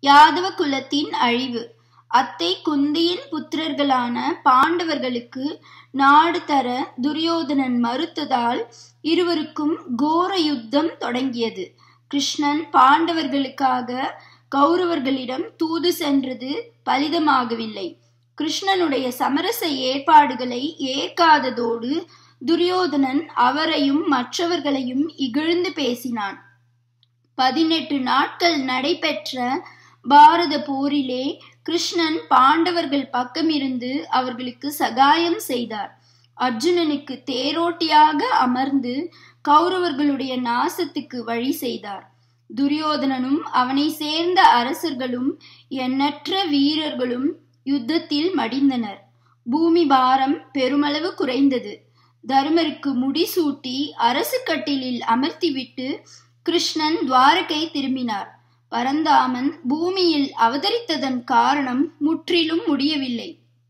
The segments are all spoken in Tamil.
யாதவ குலத்தின் அழிவு அத்தை குந்தியின் புத்திரர்களான பாண்டவர்களுக்கு நாடு தர துரியோதனன் மறுத்ததால் இருவருக்கும் கோர யுத்தம் தொடங்கியது கிருஷ்ணன் பாண்டவர்களுக்காக கௌரவர்களிடம் தூது சென்றது பலிதமாகவில்லை கிருஷ்ணனுடைய சமரச ஏற்பாடுகளை ஏற்காததோடு துரியோதனன் அவரையும் மற்றவர்களையும் இகழ்ந்து பேசினான் பதினெட்டு நாட்கள் நடைபெற்ற பாரத போரிலே கிருஷ்ணன் பாண்டவர்கள் பக்கமிருந்து அவர்களுக்கு சகாயம் செய்தார் அர்ஜுனனுக்கு தேரோட்டியாக அமர்ந்து கௌரவர்களுடைய நாசத்துக்கு வழி செய்தார் துரியோதனனும் அவனை சேர்ந்த அரசர்களும் எண்ணற்ற வீரர்களும் யுத்தத்தில் மடிந்தனர் பூமி பாரம் பெருமளவு குறைந்தது தருமருக்கு முடிசூட்டி அரசு கட்டிலில் அமர்த்திவிட்டு கிருஷ்ணன் துவாரகை திரும்பினார் பரந்தாமன் பூமியில் அவதரித்ததன் காரணம் முற்றிலும் முடியவில்லை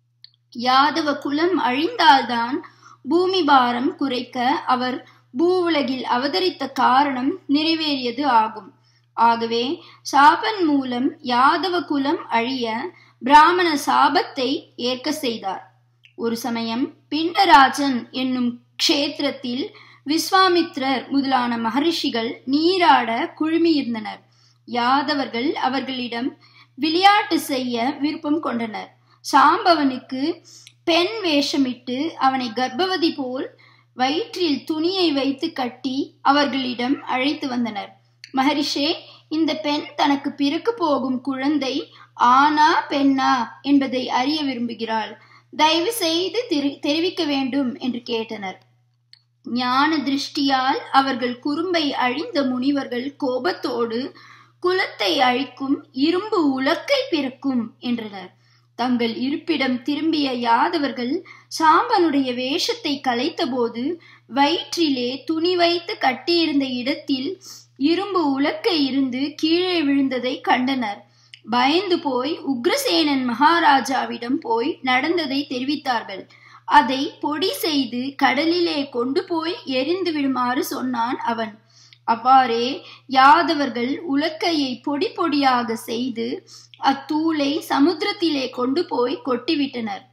யாதவ குலம் அழிந்தால்தான் பூமி பாரம் குறைக்க அவர் பூவுலகில் அவதரித்த காரணம் நிறைவேறியது ஆகும் ஆகவே சாபன் மூலம் யாதவ குலம் அழிய பிராமண சாபத்தை ஏற்க செய்தார் ஒரு சமயம் பிண்டராஜன் என்னும் க்ஷேத்திரத்தில் விஸ்வாமித்ரர் முதலான மகரிஷிகள் நீராட குழுமியிருந்தனர் யாதவர்கள் அவர்களிடம் விளையாட்டு செய்ய விருப்பம் கொண்டனர் சாம்பவனுக்கு பெண் வேஷமிட்டு அவனை கர்ப்பவதி போல் வயிற்றில் துணியை வைத்து கட்டி அவர்களிடம் அழைத்து வந்தனர் மகரிஷே இந்த பெண் தனக்கு பிறக்கு போகும் குழந்தை ஆனா பெண்ணா என்பதை அறிய விரும்புகிறாள் தயவு செய்து தெரிவிக்க வேண்டும் என்று கேட்டனர் ஞான திருஷ்டியால் அவர்கள் குறும்பை அழிந்த முனிவர்கள் கோபத்தோடு குலத்தை அழிக்கும் இரும்பு உலக்கை பிறக்கும் என்றனர் தங்கள் இருப்பிடம் திரும்பிய யாதவர்கள் சாம்பனுடைய வேஷத்தை கலைத்தபோது வயிற்றிலே துணி வைத்து கட்டியிருந்த இடத்தில் இரும்பு உலக்கை இருந்து கீழே விழுந்ததை கண்டனர் பயந்து போய் உக்ரசேனன் மகாராஜாவிடம் போய் நடந்ததை தெரிவித்தார்கள் அதை பொடி செய்து கடலிலே கொண்டு போய் எரிந்து விடுமாறு சொன்னான் அவன் அவ்வாறே யாதவர்கள் உலக்கையை பொடி பொடியாக செய்து அத்தூளை சமுத்திரத்திலே கொண்டு போய் கொட்டிவிட்டனர்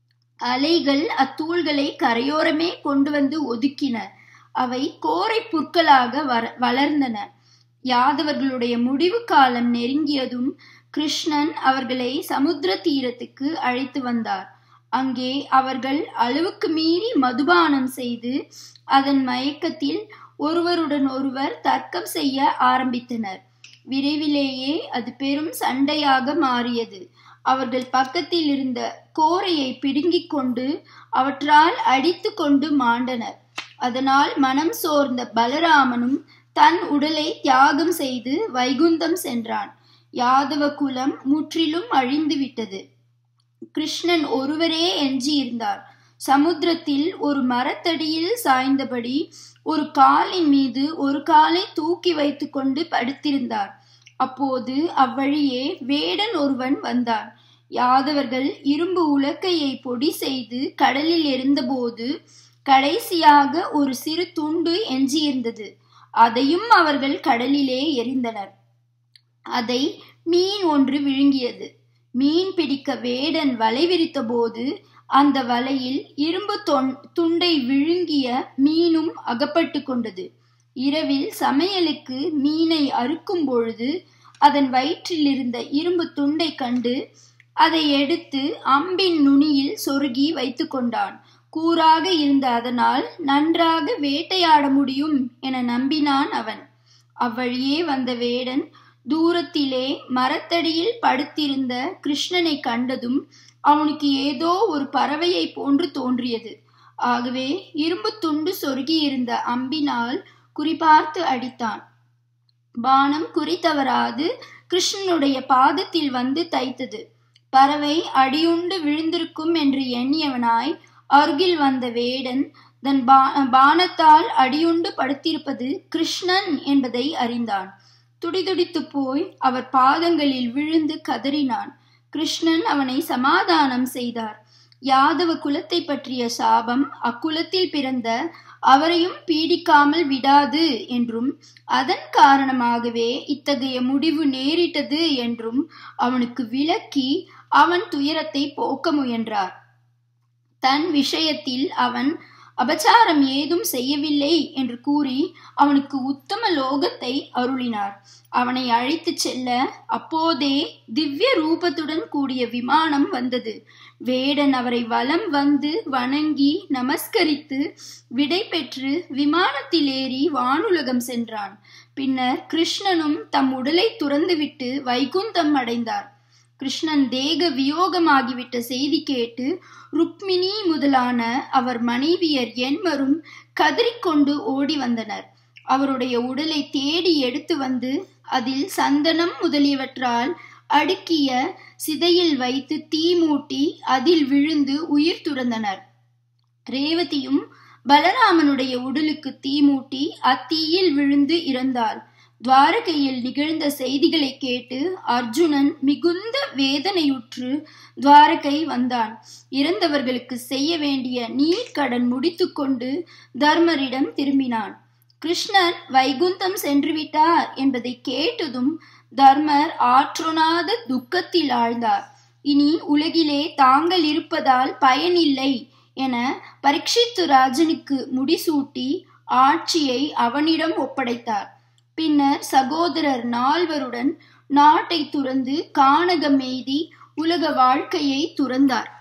அலைகள் அத்தூள்களை கரையோரமே கொண்டு வந்து ஒதுக்கின அவை கோரை புற்களாக வளர்ந்தன யாதவர்களுடைய முடிவு காலம் நெருங்கியதும் கிருஷ்ணன் அவர்களை சமுத்திர தீரத்துக்கு அழைத்து வந்தார் அங்கே அவர்கள் அளவுக்கு மீறி மதுபானம் செய்து அதன் மயக்கத்தில் ஒருவருடன் ஒருவர் தர்க்கம் செய்ய ஆரம்பித்தனர் விரைவிலேயே அது பெரும் சண்டையாக மாறியது அவர்கள் பக்கத்தில் இருந்த கோரையை பிடுங்கிக் கொண்டு அவற்றால் அடித்து கொண்டு மாண்டனர் அதனால் மனம் சோர்ந்த பலராமனும் தன் உடலை தியாகம் செய்து வைகுந்தம் சென்றான் யாதவ குலம் முற்றிலும் அழிந்து விட்டது கிருஷ்ணன் ஒருவரே எஞ்சியிருந்தார் சமுத்திரத்தில் ஒரு மரத்தடியில் சாய்ந்தபடி ஒரு காலின் மீது ஒரு காலை தூக்கி வைத்துக்கொண்டு படுத்திருந்தார் அப்போது அவ்வழியே வேடன் ஒருவன் வந்தான் யாதவர்கள் இரும்பு உலக்கையை பொடி செய்து கடலில் எரிந்தபோது கடைசியாக ஒரு சிறு துண்டு எஞ்சியிருந்தது அதையும் அவர்கள் கடலிலே எரிந்தனர் அதை மீன் ஒன்று விழுங்கியது மீன் பிடிக்க வேடன் வலை விரித்த போது அந்த வலையில் இரும்பு துண்டை விழுங்கிய மீனும் அகப்பட்டு கொண்டது இரவில் சமையலுக்கு மீனை அறுக்கும் பொழுது அதன் வயிற்றில் இருந்த இரும்பு துண்டை கண்டு அதை எடுத்து அம்பின் நுனியில் சொருகி வைத்து கொண்டான் கூறாக இருந்த அதனால் நன்றாக வேட்டையாட முடியும் என நம்பினான் அவன் அவ்வழியே வந்த வேடன் தூரத்திலே மரத்தடியில் படுத்திருந்த கிருஷ்ணனை கண்டதும் அவனுக்கு ஏதோ ஒரு பறவையை போன்று தோன்றியது ஆகவே இரும்பு துண்டு சொருகி இருந்த அம்பினால் குறிபார்த்து அடித்தான் பானம் குறித்தவராது கிருஷ்ணனுடைய பாதத்தில் வந்து தைத்தது பறவை அடியுண்டு விழுந்திருக்கும் என்று எண்ணியவனாய் அருகில் வந்த வேடன் தன் பானத்தால் அடியுண்டு படுத்திருப்பது கிருஷ்ணன் என்பதை அறிந்தான் துடிதுடித்து போய் அவர் பாதங்களில் விழுந்து கதறினான் கிருஷ்ணன் அவனை சமாதானம் செய்தார் யாதவ குலத்தை பற்றிய சாபம் அக்குலத்தில் பிறந்த அவரையும் பீடிக்காமல் விடாது என்றும் அதன் காரணமாகவே இத்தகைய முடிவு நேரிட்டது என்றும் அவனுக்கு விளக்கி அவன் துயரத்தை போக்க முயன்றார் தன் விஷயத்தில் அவன் அபச்சாரம் ஏதும் செய்யவில்லை என்று கூறி அவனுக்கு உத்தம லோகத்தை அருளினார் அவனை அழைத்துச் செல்ல அப்போதே திவ்ய ரூபத்துடன் கூடிய விமானம் வந்தது வேடன் அவரை வலம் வந்து வணங்கி நமஸ்கரித்து விடை பெற்று விமானத்தில் ஏறி வானுலகம் சென்றான் பின்னர் கிருஷ்ணனும் தம் உடலை துறந்துவிட்டு வைகுந்தம் அடைந்தார் கிருஷ்ணன் தேக வியோகமாகிவிட்ட செய்தி கேட்டு ருக்மிணி முதலான அவர் மனைவியர் என்மரும் கதறிக்கொண்டு ஓடி வந்தனர் அவருடைய உடலை தேடி எடுத்து வந்து அதில் சந்தனம் முதலியவற்றால் அடுக்கிய சிதையில் வைத்து தீ மூட்டி அதில் விழுந்து உயிர் துறந்தனர் ரேவதியும் பலராமனுடைய உடலுக்கு தீ மூட்டி அத்தீயில் விழுந்து இறந்தாள் துவாரகையில் நிகழ்ந்த செய்திகளை கேட்டு அர்ஜுனன் மிகுந்த வேதனையுற்று துவாரகை வந்தான் இறந்தவர்களுக்கு செய்ய வேண்டிய நீர்க்கடன் முடித்துக்கொண்டு தர்மரிடம் திரும்பினான் கிருஷ்ணன் வைகுந்தம் சென்று விட்டார் என்பதை கேட்டதும் தர்மர் ஆற்றொணாத துக்கத்தில் ஆழ்ந்தார் இனி உலகிலே தாங்கள் இருப்பதால் பயனில்லை என பரீட்சித்து ராஜனுக்கு முடிசூட்டி ஆட்சியை அவனிடம் ஒப்படைத்தார் பின்னர் சகோதரர் நால்வருடன் நாட்டை துறந்து கானகம் எய்தி உலக வாழ்க்கையை துறந்தார்